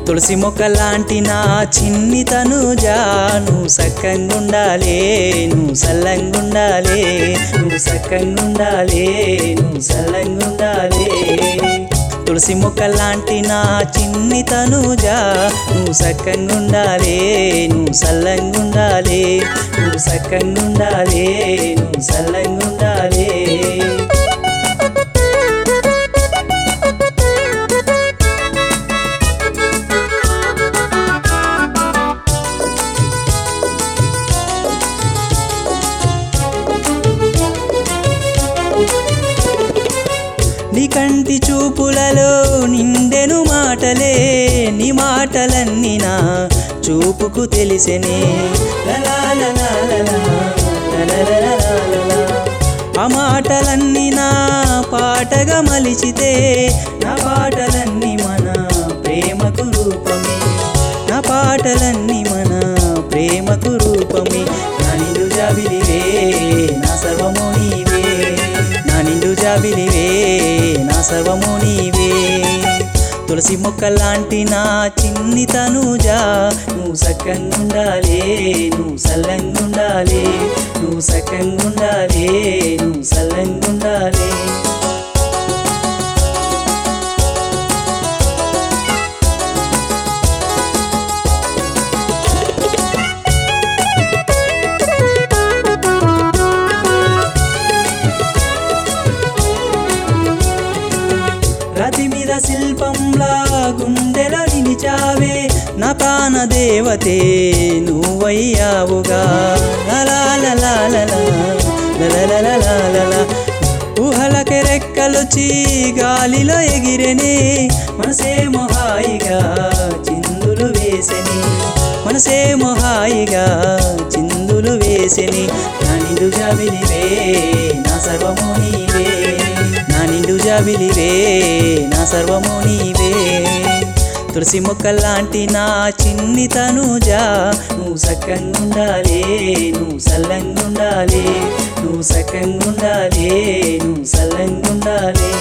తులసి మొక్క లాంటి నా చిన్ని తనుజా నువ్వు సక్కంగుండాలే నువ్వు సల్లంగుండాలే నువ్వు సక్కంగుండాలే నువ్వు సల్లంగుండాలే తులసి మొక్క లాంటి నా చిన్ని తనుజా నువ్వు సక్కంగుండాలే నువ్వు సల్లంగుండాలే నువ్వు సక్కంగుండాలే నువ్వు సల్లంగుండాలే నీ కంటి చూపులలో నిండెను మాటలే నీ మాటలన్నీ నా చూపుకు తెలిసెనే లలాలలాలలా, లలలలాలలా. ఆ మాటలన్నీ నా పాటగా మలిచితే నా పాటలన్నీ మన ప్రేమకు రూపమే నా పాటలన్నీ మన ప్రేమకు రూపమే నా నిండు జాబిలివే నా సర్వము నీవే నా నిండు జాబిలివే నా సర్వము నీవే తులసి మొక్క లాంటి నా చిన్ని తనుజా నువ్వు సక్కంగుండాలే నువ్వు సల్లంగుండాలే నువ్వు సక్కంగుండాలే నువ్వు సల్లంగుండాలే రతి మీద శిల్పంలా గుండెలో నిలిచావే నా ప్రాణ దేవతే నువ్వయ్యావుగా లలాలలాలలా, లలలలాలలా. ఊహలకి రెక్కలొచ్చి గాలిలో ఎగిరెనే మనసేమో హాయిగా చిందులు వేసెని మనసేమో హాయిగా చిందులు వేసెని నా నిండు జాబిలివే నా సర్వము నీవే నా నిండు జాబిలివే నా సర్వము నీవే తులసి మొక్కలాంటి నా చిన్ని తనుజా నువ్వు సక్కంగుండాలే నువ్వు సల్లంగుండాలే నువ్వు సక్కంగుండాలే నువ్వు సల్లంగుండాలే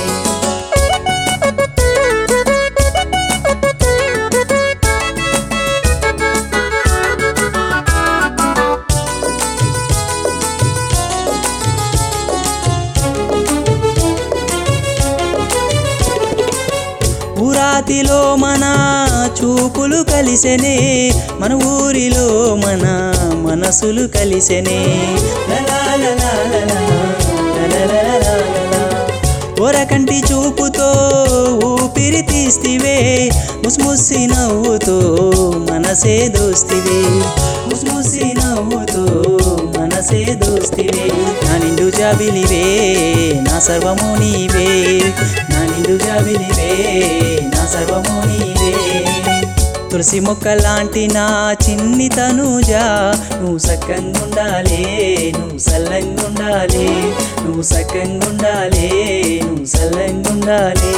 ఊరాతిలో మన చూపులు కలిసెనే మన ఊరిలో మన మనసులు కలిసెనే లలాలలాలలా, లలలలాలలా. ఓరకంటి చూపుతో ఊపిరి తీస్తివే ముస్ముసి నవ్వుతో మనసే దోస్తివే ముస్ముసి నవ్వుతో మనసే దోస్తివే నా నిండు జాబిలివే నా సర్వము నీవే నా నిండు జాబిలివే నా సర్వము నీవే తులసి మొక్క లాంటి నా చిన్ని తనుజా నువ్వు సక్కంగుండాలే నువ్వు సల్లంగుండాలే నువ్వు సక్కంగుండాలే నువ్వు సల్లంగుండాలే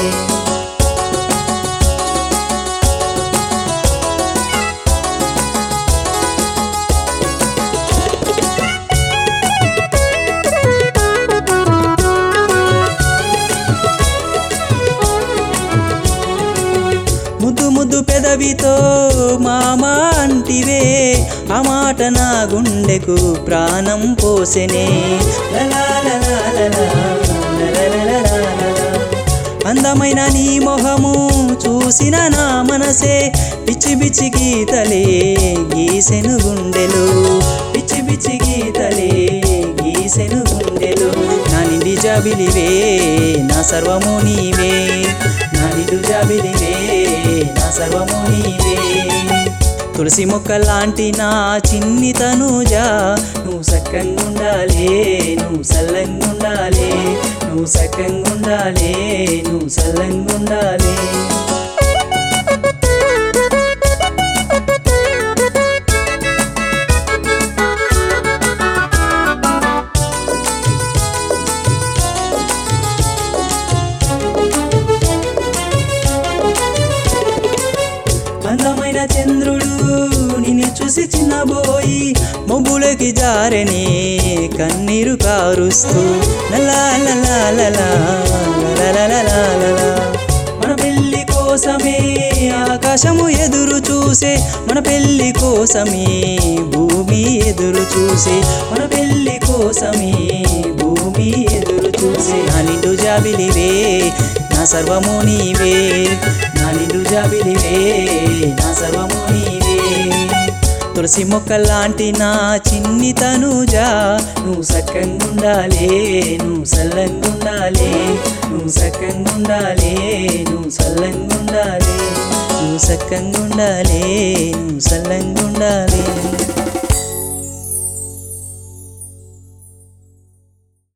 ముద్దు ముద్దు పెదవితో మామ అంటివే ఆ మాట నా గుండెకు ప్రాణం పోసెనే లలాలలాలలా, లలలలాలలా. అందమైన నీ మొహము చూసిన నా మనసే పిచ్చి పిచ్చి గీతలే గీసెను గుండెలు పిచ్చి పిచ్చి గీతలే గీసెను గుండెలు నా నిండి జాబిలివే నా సర్వము నీవే నా నిండు జాబిలివే నా సర్వము నీవే తులసి మొక్క లాంటి నా చిన్ని తనుజా నువ్వు సక్కంగుండాలే నువ్వు సల్లంగుండాలే నువ్వు సక్కంగుండాలే నువ్వు సల్లంగుండాలే అందమైన చంద్రుడు నిన్ను చూసి చిన్నబోయి మొబ్బులకి జారని కన్నీరు కారుస్తూ లలాలలాలలా, లలాలలాలలా. మన పెళ్లి కోసమే ఆకాశ ఆకాశము ఎదురు చూసే మన పెళ్లి కోసమే భూమి ఎదురు చూసే మన పెళ్లి కోసమే భూమి ఎదురు చూసే నా నిండు జాబిలివే నా సర్వము నీవే నా నిండు జాబిలివే నా సర్వము నీవే తులసి మొక్కలాంటి నా చిన్ని తనుజా నువ్వు సక్కంగుండాలే నువ్వు సల్లంగుండాలే నువ్వు సక్కంగుండాలే నువ్వు సల్లంగుండాలే నువ్వు సక్కంగుండాలే నువ్వు సల్లంగుండాలే